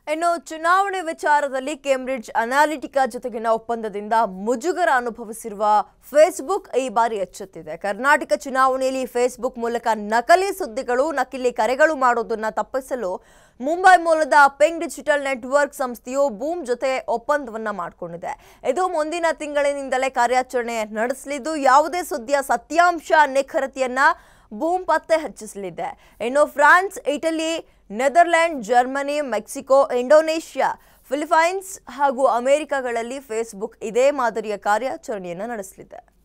ಇನ್ನು ಚುನಾವಣೆ ವಿಚಾರದಲ್ಲಿ ಕೇಂಬ್ರಿಡ್ಜ್ ಅನಾಲಿಟಿಕಾ ಜೊತೆಗಿನ ಒಪ್ಪಂದದಿಂದ ಮುಜುಗರ ಅನುಭವಿಸಿರುವ ಫೇಸ್ಬುಕ್ ಈ ಬಾರಿ ಎಚ್ಚೆತ್ತಿದೆ ಕರ್ನಾಟಕ ಚುನಾವಣೆಯಲ್ಲಿ ಫೇಸ್ಬುಕ್ ಮೂಲಕ ನಕಲಿ ಸುದ್ದಿಗಳು ನಕಲಿ ಕರೆಗಳು ಮಾಡೋದನ್ನ ತಪ್ಪಿಸಲು ಮುಂಬೈ ಮೂಲದ ಪೆಂಗ್ ಡಿಜಿಟಲ್ ನೆಟ್ವರ್ಕ್ ಸಂಸ್ಥೆಯು ಬೂಮ್ ಜೊತೆ ಒಪ್ಪಂದವನ್ನ ಮಾಡಿಕೊಂಡಿದೆ ಇದು ಮುಂದಿನ ತಿಂಗಳಿನಿಂದಲೇ ಕಾರ್ಯಾಚರಣೆ ನಡೆಸಲಿದ್ದು ಯಾವುದೇ ಸುದ್ದಿಯ ಸತ್ಯಾಂಶ ನಿಖರತೆಯನ್ನ ಬೂಮ್ ಪತ್ತೆ ಹಚ್ಚಿಸಲಿದೆ ಇನ್ನು France Italy Netherland Germany Mexico Indonesia Philippines ಹಾಗೂ ಅಮೆರಿಕಗಳಲ್ಲಿ ಫೇಸ್ಬುಕ್ ಇದೇ ಮಾದರಿಯ ಕಾರ್ಯಾಚರಣೆಯನ್ನು ನಡೆಸಲಿದೆ